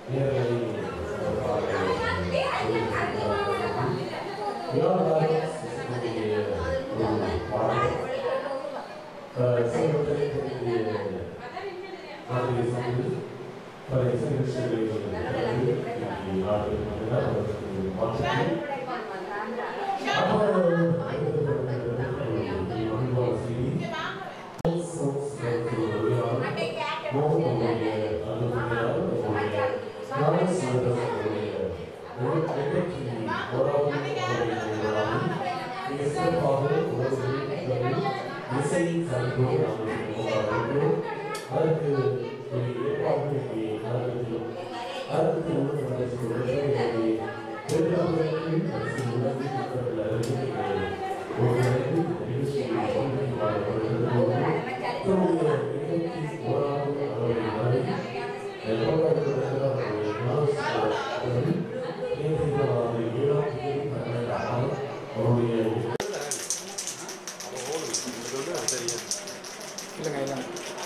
இல்லைங்க இல்லைங்க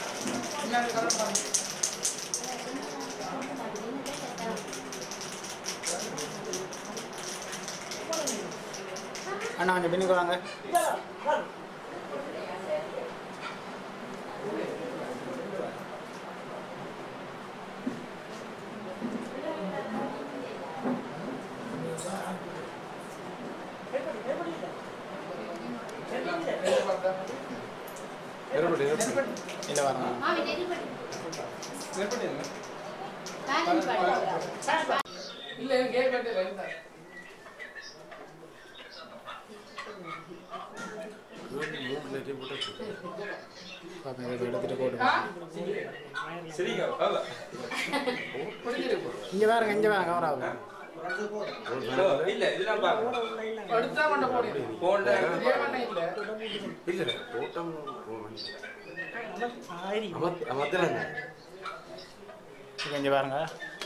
அண்ணா கொஞ்சம் பின்னுக்கு வாங்க இல்லை வரணும் மாமி நெருப்படி காலின் பாடு இல்ல கேட்கட்டே வேண்டாம் பாப்பா இதை எடுத்துகிட்டு போட்டு இங்கே பாருங்க இங்கே பாருங்க கவர் ஆகும் அடுத்தா கொண்ட போடு இதே பண்ண இல்ல இது இங்கே பாருங்க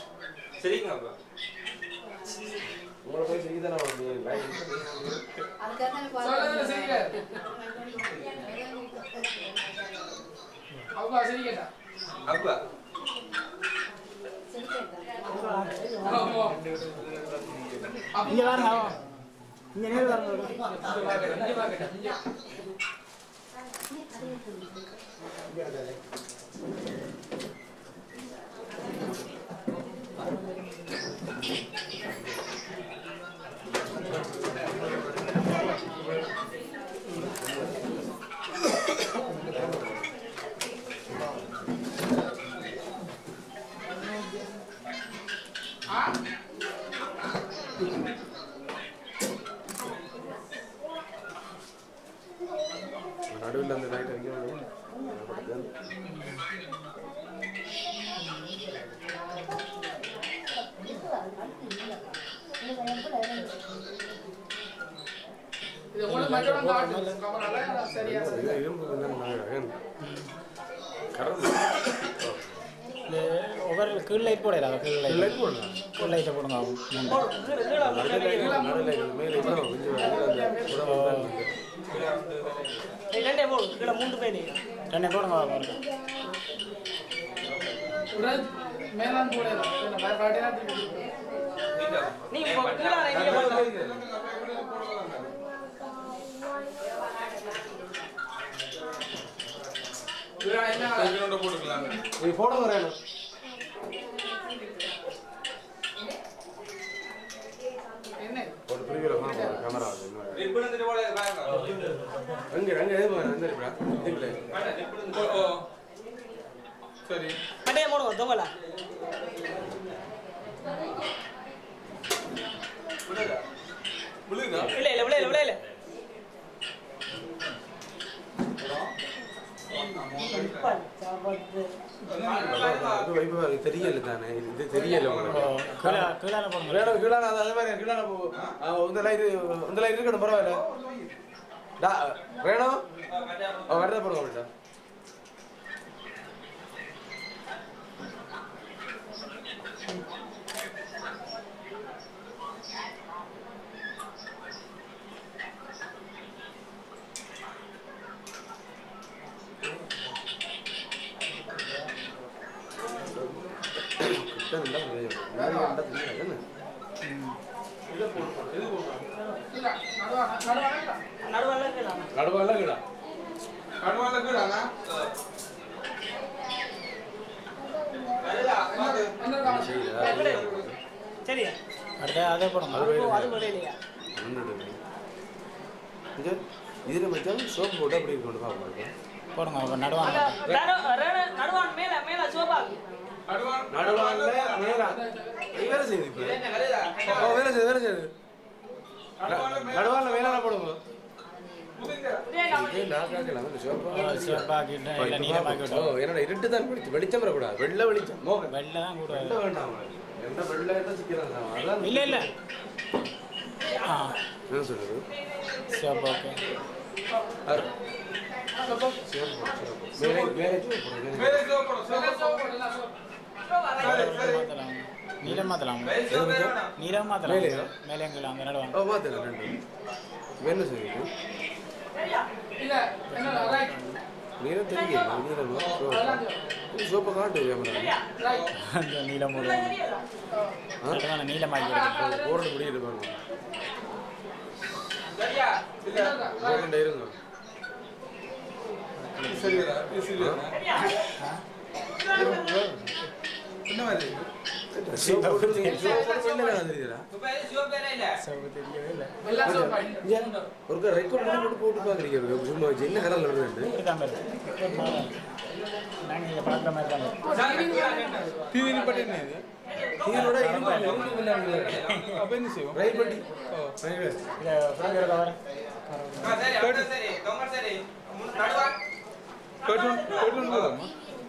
சொல்லதுல சரிங்க அப்பா சரி கேட்டா ஆமா இங்கே பாருங்க இங்கே நேர் பாருங்க இங்க பாருங்க இங்க நடுவில் அந்த லைட் அடிக்கிறது இது உங்களுக்கு மட்டும் காட்டு கவனால சரியா இது இரும்பு வந்து நாங்கள் கரண்ட் இது ஒவ்வொரு கீழ் லைட் போடல கீழ் லைட் லைட் போடலாம் கீழ் லைட்டை போடுங்க ஆகும் நடு லைட் நடு லைட் மேலே இப்போ கொஞ்சம் ரெண்டே போடுங்க ஆகும் உடல் மேலான் கூட வேற காட்டினா நீ போட வரேன் என்ன ஒரு பிரிவில் கேமரா அங்கே அங்கே எது போகிறேன் எந்த இருக்கா இதுக்குள்ளே சரி அது வைப்பு அது தெரியல தானே இது தெரியல உங்களுக்கு கீழே கீழே போடுங்க வேணும் கீழே அது அதே மாதிரி கீழே இந்த லைட் இந்த லைட் இருக்கணும் பரவாயில்ல டா வேணும் வரத போடுங்க அப்படின்டா கிட்ட இருந்தா தெரியும். முன்னாடி இருந்தா தெரியாது, என்ன? இல்ல நடுவான நடுவான நடுவால கீழா? நடுவான கீழானா என்ன செய்யுதா? சரியா அடுத்த அதே போடுங்க அது வேற. அது வரையிலையா ஒண்ணுடு. இங்க இதுல மச்சான் சோப்பு போட்டு அப்படி கொண்டு பாப்போம் போடுங்க அப்ப நடுவாங்க நடுவான் மேல மேல சோபா நடுவான நடுவால மேல வேலை செய்யுது இப்ப ஓ வேலை செய்யுது வேலை செய்யுது நடுவால மேல போடுங்க இது நான் கேட்கல அந்த சோப்பா சிவப்பாக்கிட்டு இல்லை நீலமாக்கி ஓ விட்டோம் என்னடா இருட்டு தான் வெளிச்சம் வெளிச்சம் வரக்கூடாது வெள்ளை வெளிச்சம் மோக வெள்ளை தான் கூட வெள்ளை வேண்டாம் என்ன வெள்ளை என்ன சிக்கிறாங்க அதான் இல்லை இல்லை ஆ என்ன சொல்றது சிவப்பு ஓகே அரு. சிவப்பு, சிவப்பு. மேலே மேலே சோப்பு போடுங்க. மேலே சோப்பு சோப்பு மாற்றலாம் நீலம் மாற்றலாம் நீலம் மாற்றலாம் மேலேயா? மேலே எங்களை அங்கே நடுவாங்க ஓ மாத்தல ரெண்டு இப்ப என்ன செய்யுது இல்ல என்ன ரைட் நீரம் தெரியல நீரமா சோப்பு சோப்பை காட்டு கேமரா ரைட் அந்த நீலம் போடுவாங்க நடுவான நீலமாக்கி விடுங்க. போர்டு முடியுது பாருங்க போர்டு இருங்க சரிடா இது சரிடா என்ன மாதிரி சோப்பு போட்டு சோப்பு போட்டு என்ன தெரியுதா சிவப்பு தெரியவே இல்லை வெள்ளை சோப்பா ஒரு ரெக்கார்ட் பண்ணி போட்டு போட்டு பாக்குறீங்க சும்மா வச்சு என்ன கலர்ல வருது இப்படி தான் வருது நாங்கள் இங்கே பழக்கிற மாதிரி தான் வருது டிவி பட்டு என்ன இது தீரோட இரும்பு இரும்பு விளையாடுங்க அப்ப என்ன செய்வோம் ரைட் பண்ணி இதை ஃப்ரெண்ட் கவர் கேட்டு கேட்டு போதுமா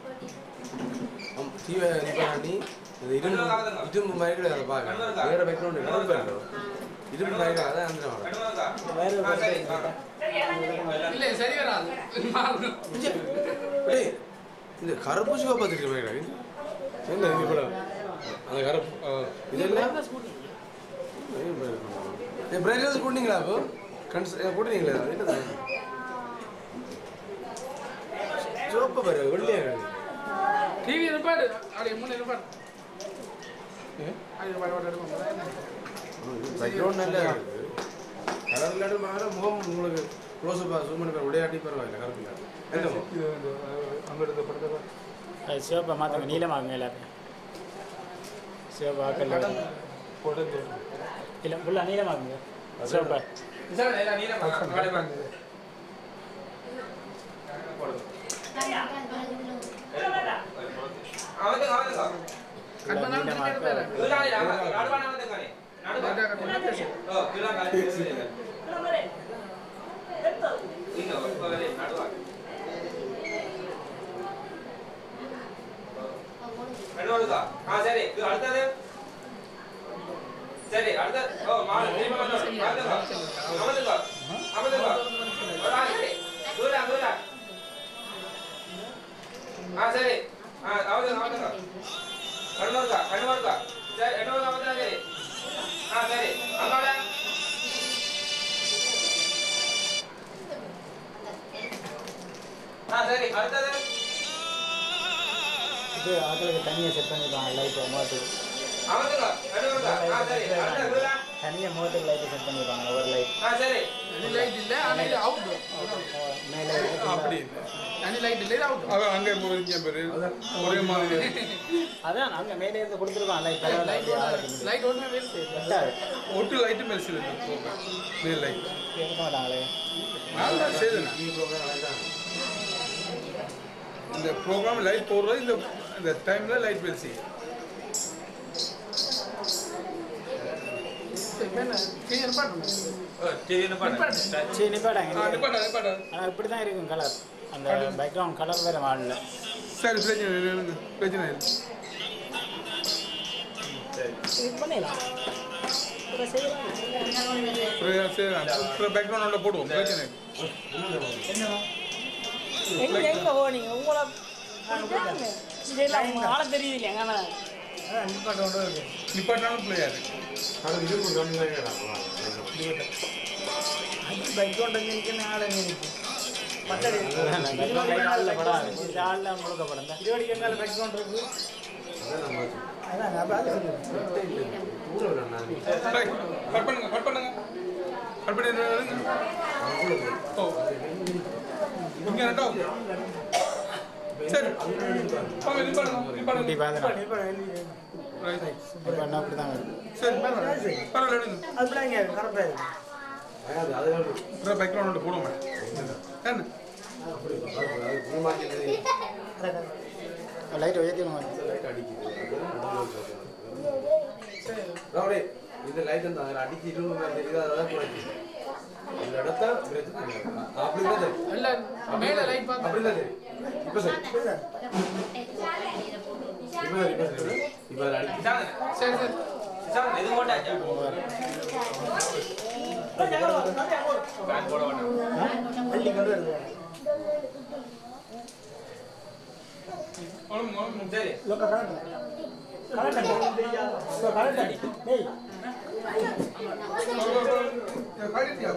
தீவ நிப்பாணி இந்த இரும்பு இரும்பு மாதிரி கூட அதை பார்க்க வேற பேக்ரவுண்ட் இரும்பு இருக்கும் இரும்பு மாதிரி கூட அதான் அந்த வேறு இல்ல சரி வராது டேய் இந்த கருப்பு சிவா பார்த்துட்டு மாதிரி என்ன இது கூட அந்த கருப்பு இதெல்லாம் பிரைட்னஸ் போட்டீங்களா அப்போ கன்ஸ் போட்டீங்களா என்னது சிவப்பு பாரு வெள்ளையா கிடக்கு. டிவி இருப்பாரு அப்படியே மூணு இருப்பாரு அது பாடு பாடு எடுப்போம் பேக்ரவுண்ட் நல்லா இருக்கு கலர் இல்லாட்டி பரவாயில்ல முகம் உங்களுக்கு க்ளோஸ் அப் ஜூம் பண்ணி பாரு விளையாட்டி பரவாயில்ல கலர் இல்லை என்ன இது வந்து அங்க எடுத்த படத்தை பாரு. சிவப்பை மாற்றுங்க நீலமாகுங்க எல்லாத்தையும் சிவப்பு ஆக்கல் போட்டு இல்லை ஃபுல்லாக நீலமாகுங்க சிவப்பை கட் பண்ணாம நீலமாக்கு சரி இது அடுத்தது சரி அடுத்த ஓ மாடு திரும்ப வந்து அமர்ந்துக்கோ அமர்ந்துக்கோ அமர்ந்துக்கோ ஆ சரி தூரா தூரா ஆ சரி ஆ அமர்ந்து அமர்ந்துக்கோ கண்ணூருக்கா கண்ணூருக்கா சரி எண்ணூறு அமர்ந்தா சரி ஆ சரி அங்காட ஆ சரி அடுத்தது இது ஆக்களுக்கு தனியாக செட் பண்ணிருக்காங்க லைட்டு மோட்டு அமர்ந்துக்கோ கண்ணூருக்கா ஆ சரி அடுத்த தூரா தனியாக மோட்டுக்கு லைட்டு செட் பண்ணிருப்பாங்க ஒரு லைட் ஆ சரி தனி லைட் இல்ல ஆனா இது அவுட் மேலே அப்படி இல்ல தனி லைட் இல்ல இது அவுட் அவன் அங்க போறீங்க பாரு ஒரே மாதிரி அதான் அங்கே மேலே இருந்து கொடுத்துருக்கான் லைட் லைட் லைட் ஒண்ணு வேஸ்ட் செட்டாது ஒட்டு லைட் மெல்சில் போக மேல் லைட் இருக்க மாட்டாங்களே நல்லா செய்யுதுண்ணா இந்த ப்ரோக்ராம் லைட் போடுறது இந்த இந்த டைம்ல லைட் பெல் செய்யும் சரி நிப்பாட்டாங்க நிப்பாட்டா ஆனால் இப்படி தான் இருக்கும் கலர் அந்த பேக்ரவுண்ட் கலர் வேறு மாடல சரி பிரச்சனை இல்லை இருங்க. பிரச்சனை இல்லை இது பண்ணிடலாம் இதை செய்யலாம் அப்புறம் சரி அப்புறம் பேக்ரவுண்டில் போடுவோம் பிரச்சனை இல்லை எங்க எங்க போனீங்க உங்களை இதெல்லாம் ஆள தெரியுது இல்லையா எங்கன்னா நிப்பாட்டினாலும் பிள்ளையாரு அது இரும்பு கம்மி தான் கிடக்கும் பேக்ரவுண்ட் லைட் ஆளில் படம் இந்த ஆளில் முழுக்க படம் தான் அதான் நம்ம அதான் அப்போ அது சொல்லுங்க ரைட் கட் பண்ணுங்க கட் பண்ணுங்க கட் பண்ணி எடுங்க. ஓ இங்க ரெண்டோ சரி வாங்க இது பண்ணுங்க இது பண்ணுங்க இப்போ ரைட் இப்போ என்ன அப்படி தான் சரி பரவாயில்ல பரவாயில்ல எடுங்க அப்படிலாம் இங்கே கரெக்டாக இருக்கு அது அது வேணும். அப்புறம் பேக்ரவுண்ட் போடுவோம் என்ன அப்படி அது அது குணமாக்கியது லைட் உயர்த்தணும் லைட் அடிக்குது ரவுடி இந்த லைட் அந்த அதில் அடிச்சு இருபது தெரியுது அதான் குறைச்சி இந்த இடத்த பிரச்சனை இல்லை. அப்படி தான் தெரியும் இல்ல மேல லைட் பார்த்தா அப்படி தான் தெரியும் இப்போ சரி இப்போ சரி இப்போ சரி இப்போ அதில் அடிச்சு சரி சரி இது போட்டாச்சா பேன் போட வேண்டாம் வள்ளி கொண்டு வருது ஒழுங்கு, ஒழுங்கு. சரி லோக்க கரெக்ட் கரெக்ட் இப்போ கரெக்ட் அடி டேய் கழிட்டியா?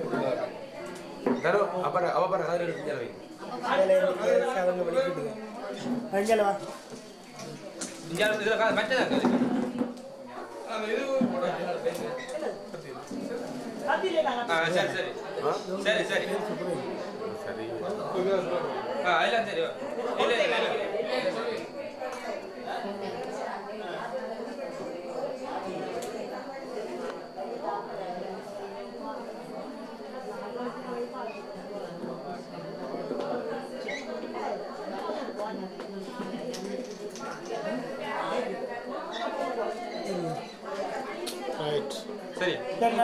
தரும் அப்புறம் அவ பாரு அதில் எடுத்து வை அதில் இருக்கு அவங்க படிக்கிட்டு அங்கே வா இங்க இதுல கா- மச்சதா இருக்கு. அந்த இது போடு. ஆ, சரி சரி ஆ சரி சரி சரி ஆ எல்லாம் சரி இல்ல இல்ல இல்ல ரைட் சரி என்ன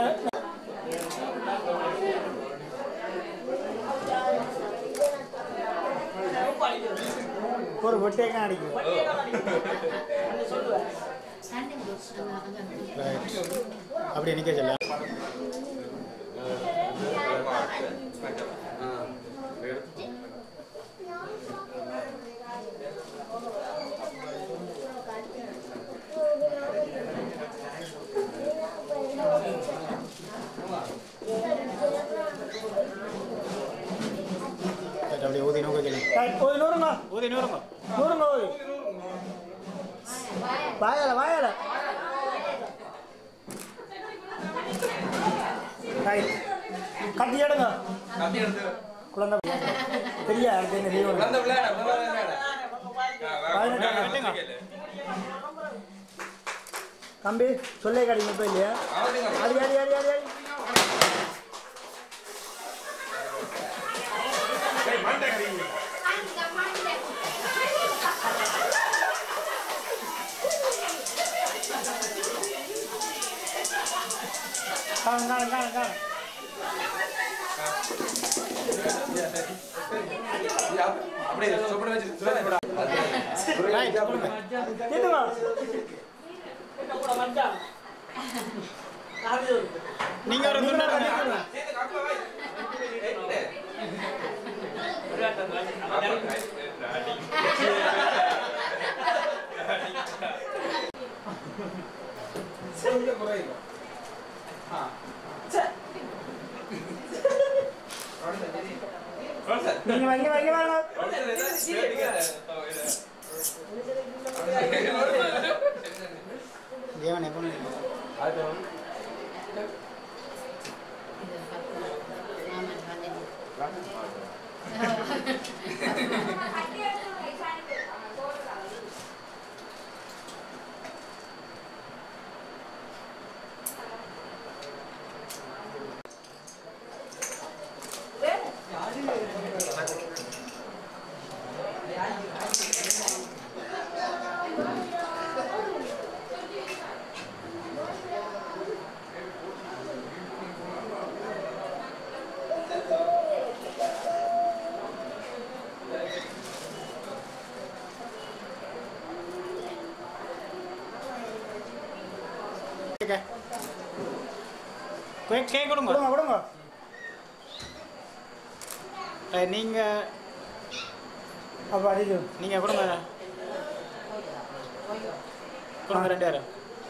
ஒரு ஒட்டேக்கம் அடிக்கும் ரைட் அப்படி நிற்க சொல்ல ஆ எடுத்து ரைட் அப்படியே ஊதி நோக்க சொல்லி ரைட் ஊதி நூறுங்க ஊதி நூறுங்க நூறுங்க ஊதி வாயால வாயால ரைட் கட்டி எடுங்க கத்தி எடுத்து குழந்தை பெரிய அடுத்து என்ன செய்வோம் குழந்தை விளையாட குழந்தை விளையாட பதினெட்டு வெட்டுங்க. தம்பி சொல்லே கிடைக்கும் இப்போ இல்லையா அவதிங்க அடி அடி அடி அடி அடி காணும் காணும் காணும் காணும் அப்படியே சொப்பன வச்சு சுரேஷ் போடா ரைட் கேட்டுமா நீங்க ஒரு துண்டா கேட்டுமா சேர்த்து கப்பல வை நீங்க வாங்க வாங்க வாங்க தேவன் எப்போ கேக் கொடுங்க கொடுங்க கொடுங்க நீங்க அப்போ அடிக்கு நீங்க கொடுங்க கொடுங்க ரெண்டு பேரும்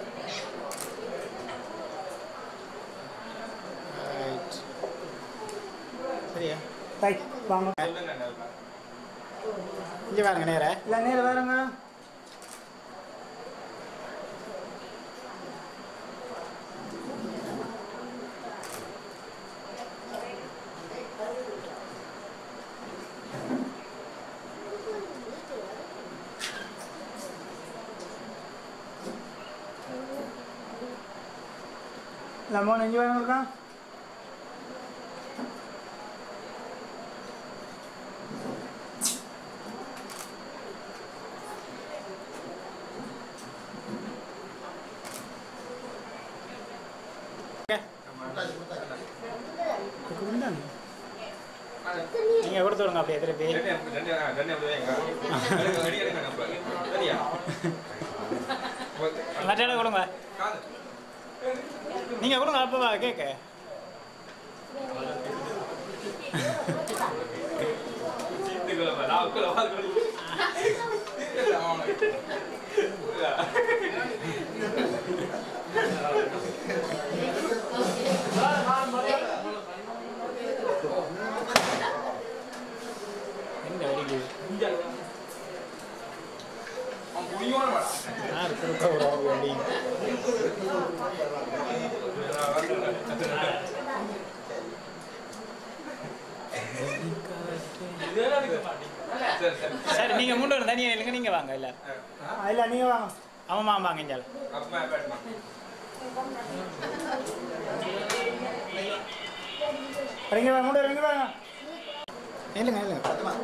ரைட் சரியா ரைட் வாங்க இங்கே பாருங்க நேரா இல்லை நேர பாருங்க நம்ம நெஞ்சு வாங்க இருக்கா நீங்க கொடுத்து விடுங்க அப்படியே திருப்பி ரெண்டு ரெண்டு ரெண்டு அப்படி வைங்க எடுங்க, ரெடி எடுங்க நம்ம சரியா மற்ற கொடுங்க காது நீங்க கொடுங்க அப்பவா கேட்க சீத்துக்குள்ள வா, நாவுக்குள்ள வா, அது வலி. எங்க வலிக்குது அவன் புடிக்கவே மாட்டான். யார் கொடுக்க விடாது அப்படின்னு சரி சரி சரி நீங்க மூணு பேரும் தனியா இல்லைங்க நீங்க வாங்க இல்ல இல்ல நீங்க வாங்க ஆமாம் ஆமாம் வாங்க இஞ்சால அப்பமா பேட்மா இறங்கி வாங்க மூணு இறங்கி வாங்க இல்லைங்க இல்லைங்க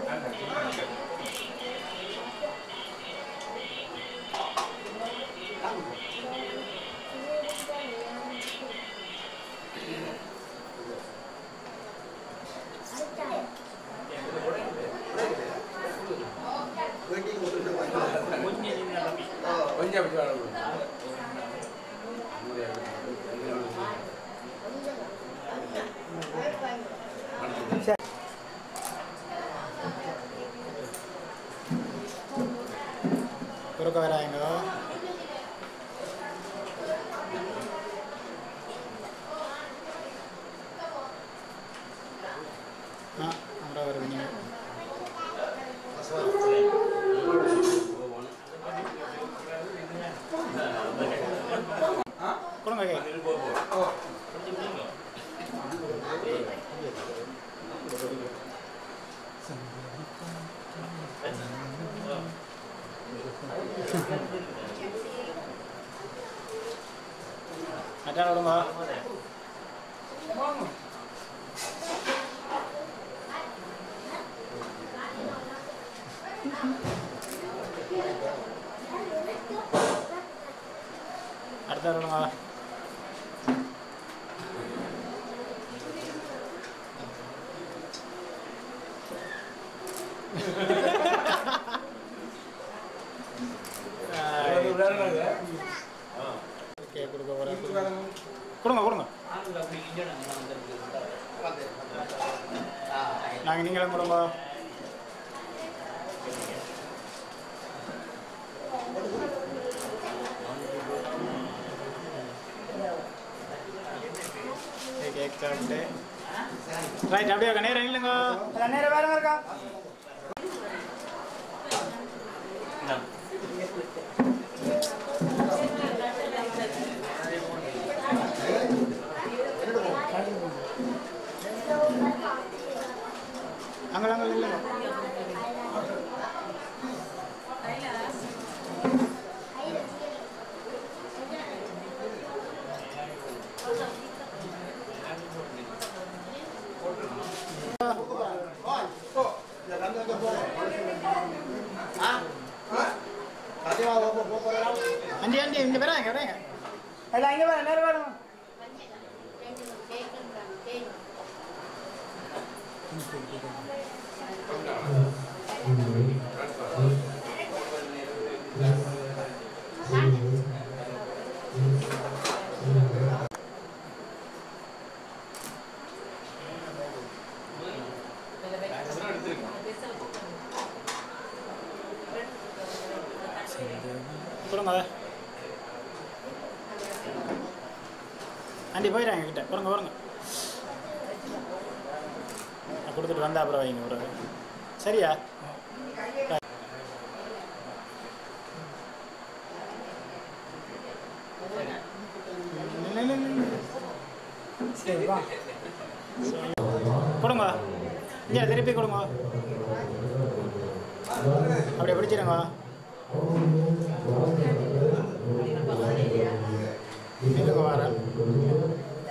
கொஞ்சம் அப்படி வாழ குறுக்க வராங்க ஆ அப்புறம் வருது நீங்கள் கொடுங்க கே மச்சான் விடுங்க அடுத்த விடுங்க ஓகே கொடுக்க போகிறேன் கொடுங்க கொடுங்க நாங்கள் நீங்களும் கொடுங்க கேக் சாப்பிட்டு ரைட் அப்படியே உட்கா, நேரம் இல்லைங்க நேரம் வேற இருக்கா அங்கே அங்கே இல்லைங்க அண்டி அண்டி இங்கே வராங்க வராங்க இல்லை இங்கே வர நேரம் வரும் கொடுங்க ஆண்டி போயிடுறாங்க கிட்ட போடுங்க போடுங்க நான் கொடுத்துட்டு வந்தா அப்புறம் வைங்க ஒரு சரியா சரி வா கொடுங்க இங்கே திருப்பி கொடுங்க அப்படியே பிடிச்சிருங்க இருங்க வரேன்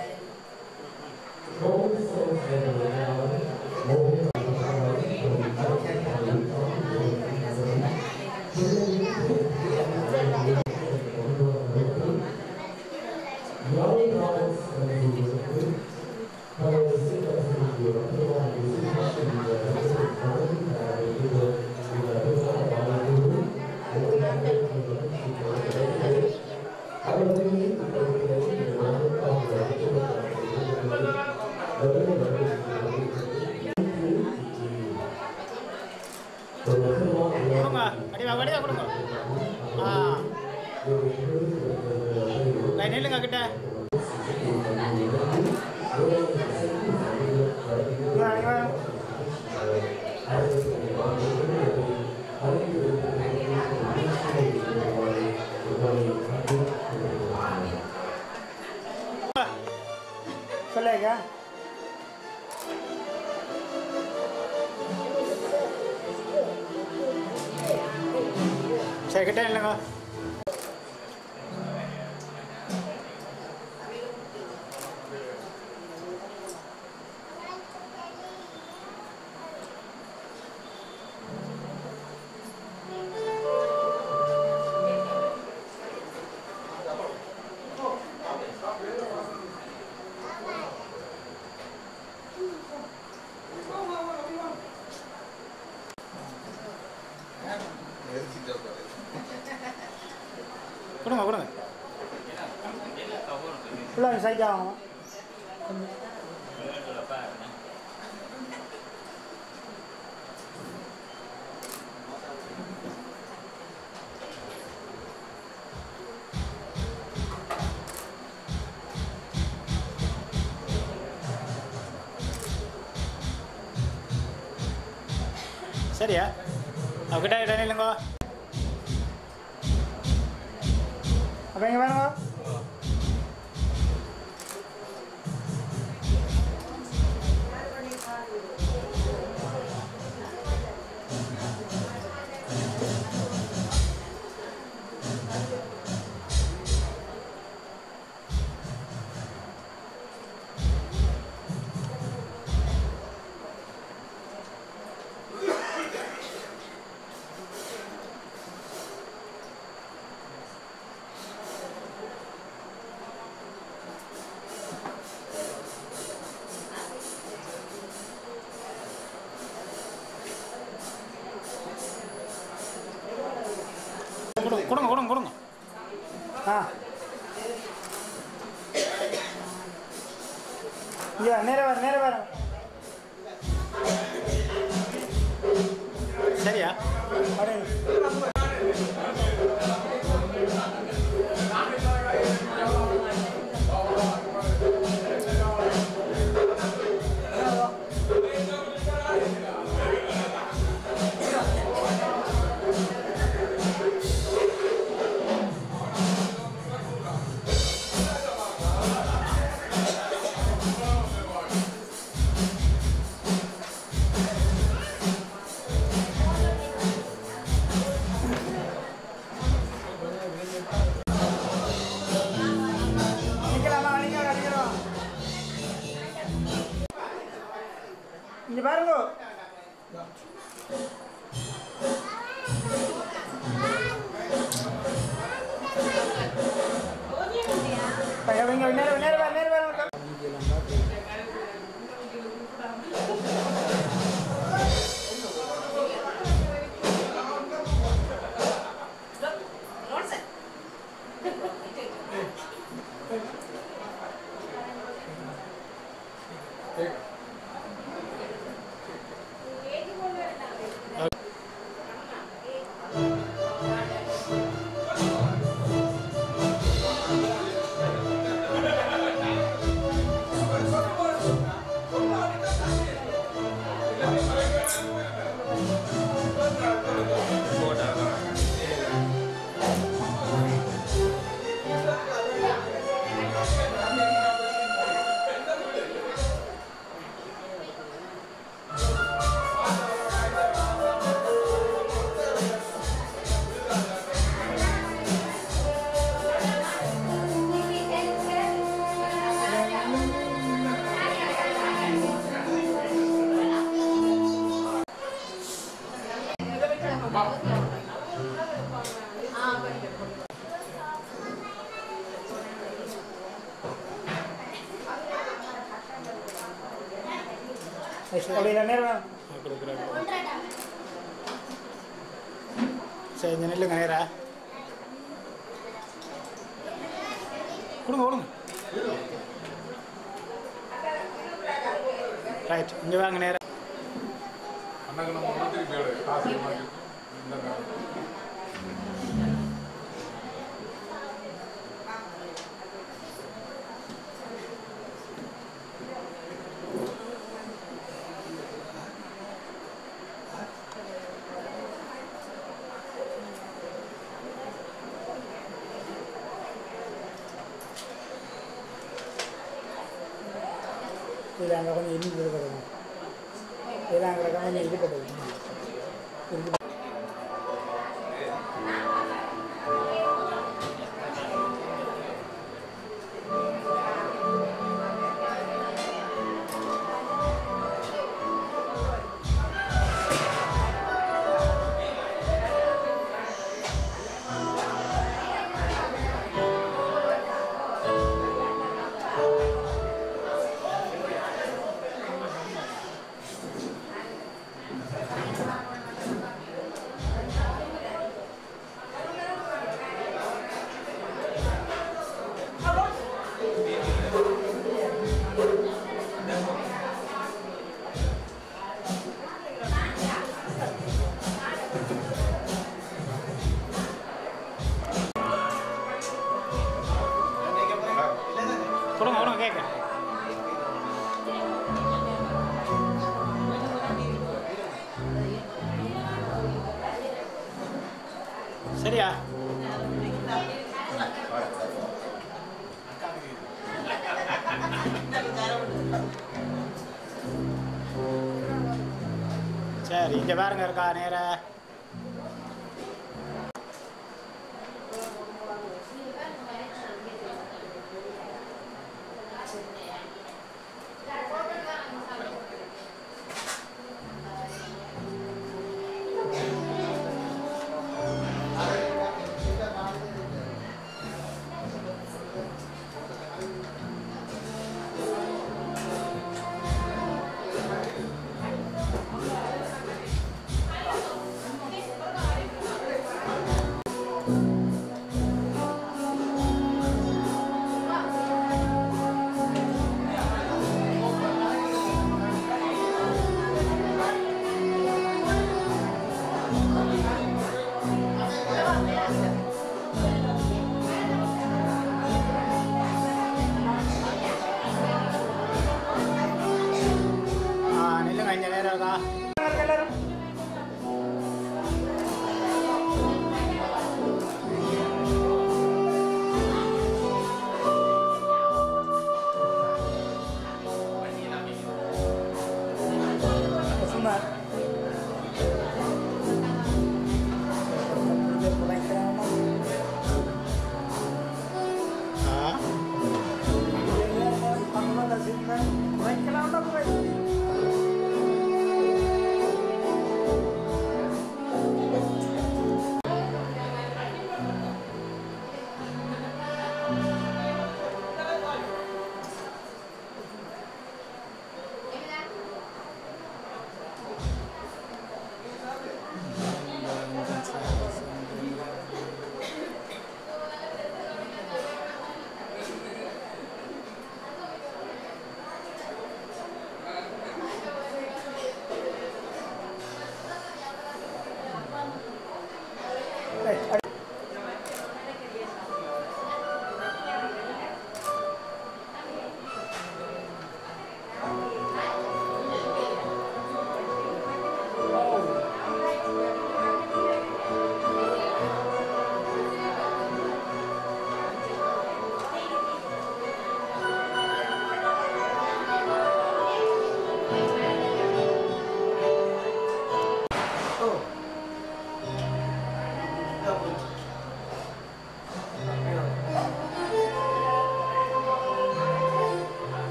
ரைட் நில்லுங்க கிட்ட சொல்லுங்க சரி கிட்ட நில்லுங்க கொடுங்க கொடுங்க ஃபுல்லாக சைட் ஆகும் சரியா அவகிட்ட கிட்ட நில்லுங்க அப்போ இங்கே வேணுங்க கொடுங்க கொடுங்க கொடுங்க கொடுங்க ஆ இங்கே நேர வர நேர வர சரியா அப்படியே நிற்கலாமா நிற்க அடிக்கிறோம் இங்கே பாருங்க இங்க இங்க நேர நேர வர நேர வர அப்படி நேர வேணும் சரி இந்த நில்லுங்க நேரா கொடுங்க கொடுங்க ரைட் இங்கே வாங்க நேரா அண்ணாக்கு நம்ம வந்து திருப்பி எடு. காசு மாட்டி இந்தாங்க. இதில் அங்கே கொஞ்சம் இனிப்பு இருக்கட்டும் இதில் அங்கே கொஞ்சம் இருக்கட்டும் இருக்கு கொடுங்க கொடுங்க கேட்க சரியா சரி இங்க பாருங்க இருக்கா நேர ஆ நில்லுங்க இங்க நேரம் இருக்கா எல்லாரும் சும்மா ஆ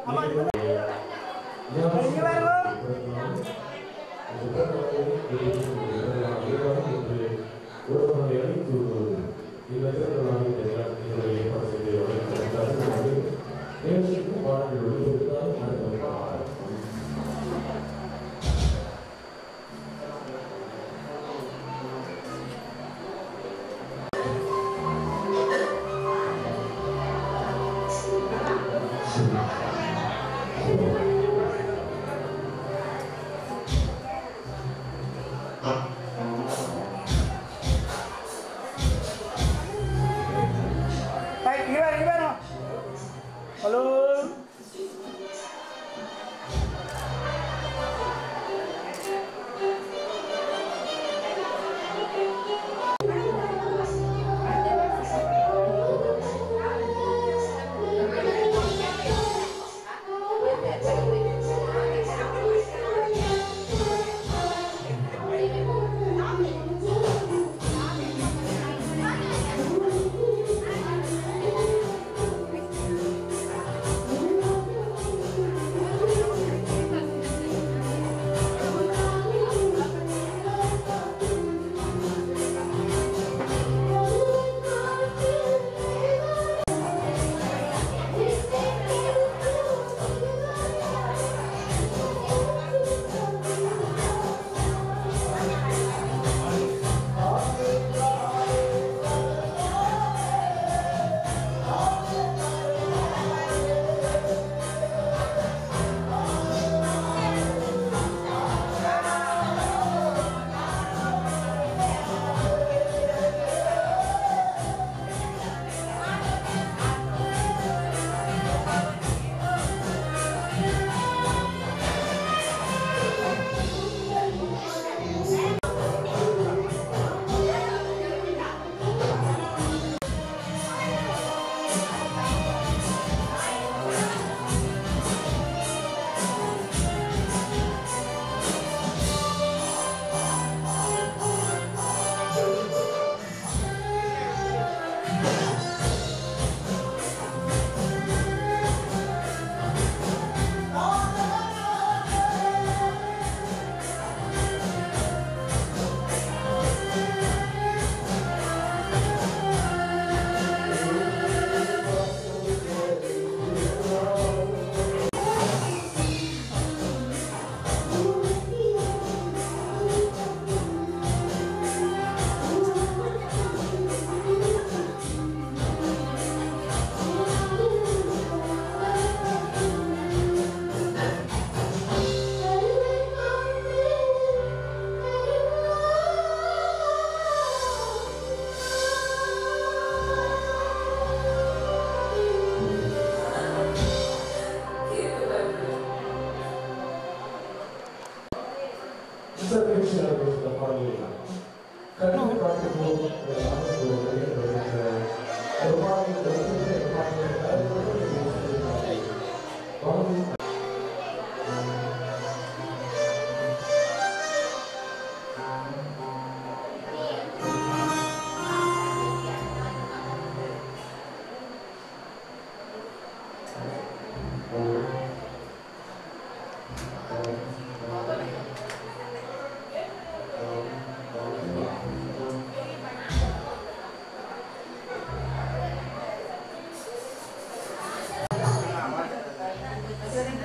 Baik, gimana gimana? Halo. Gracias.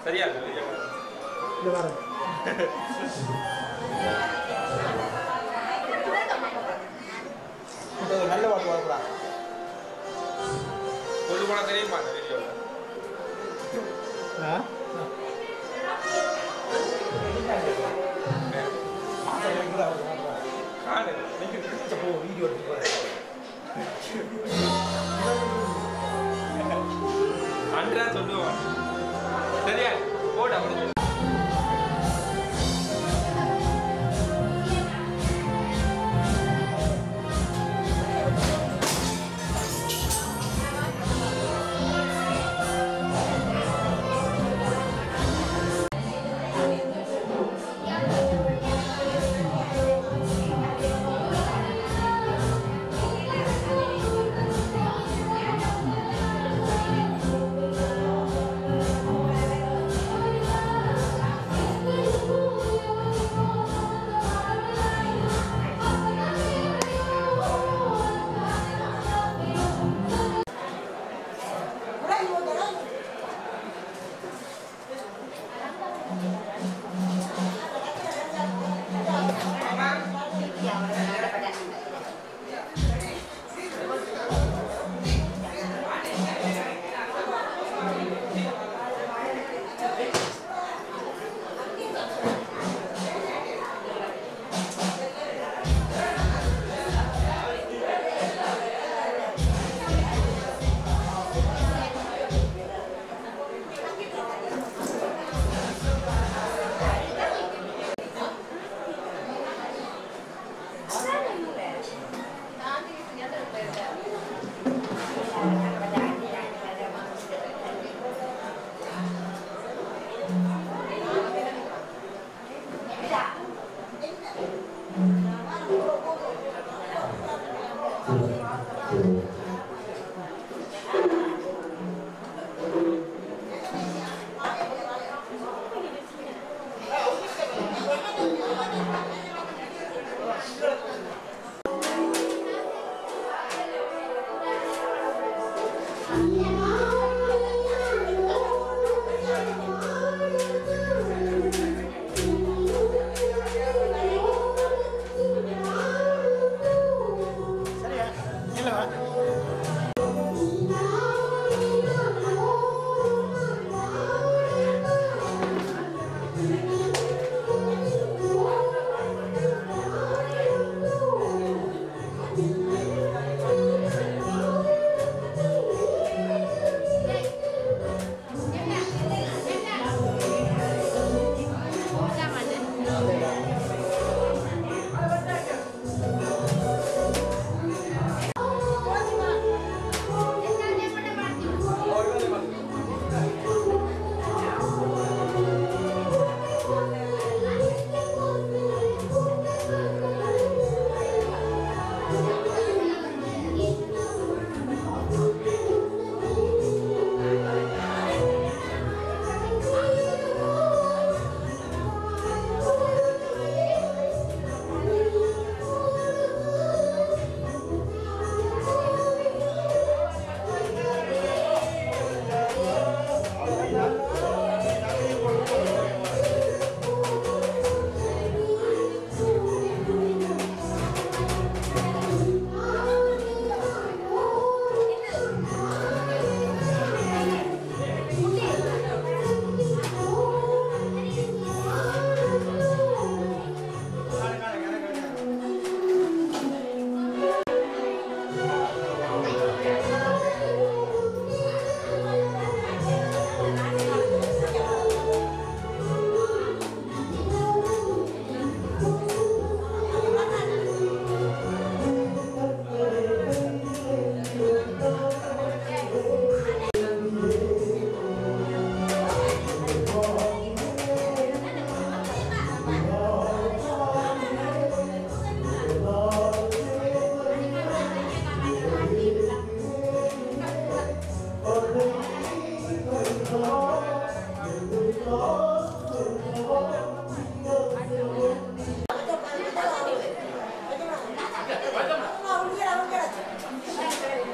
சரியா இருக்கு வெளியே வா. இது வரேன் நல்ல பாட்டு வரக்கூடாது கொண்டு போனா தெரியுமா அந்த வீடியோவில் ஆ காணு வீடியோ எடுத்து போறேன் அன்றா சொல்லுவான் சரியா போடு அப்படி சொல்லு. சரியா இல்லைவா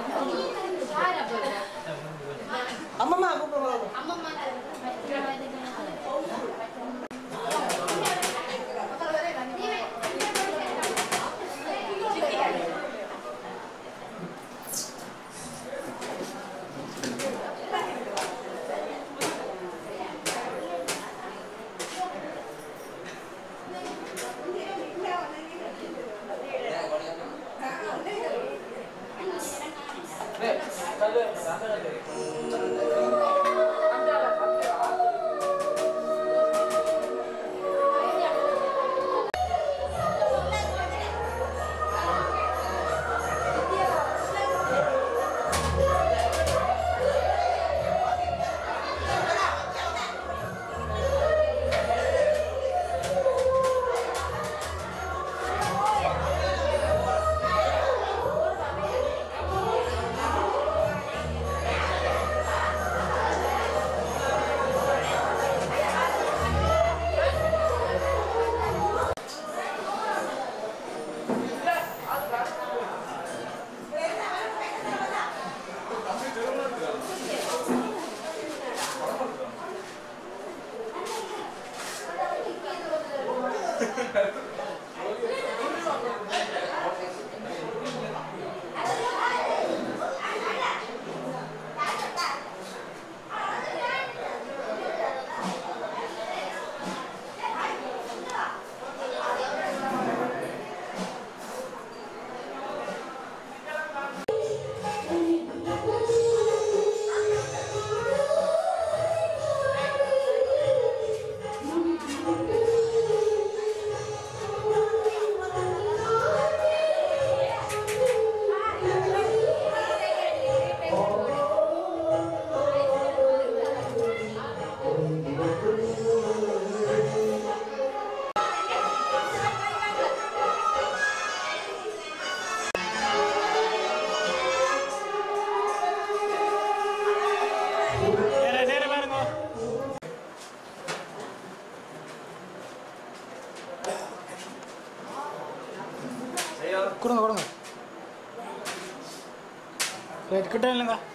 அம்மம்மா கூப்பிடுவாங்க அம்மா நேர நேர பாருங்க கொடுங்க கொடுங்க ரைட் கிட்ட இல்லைங்க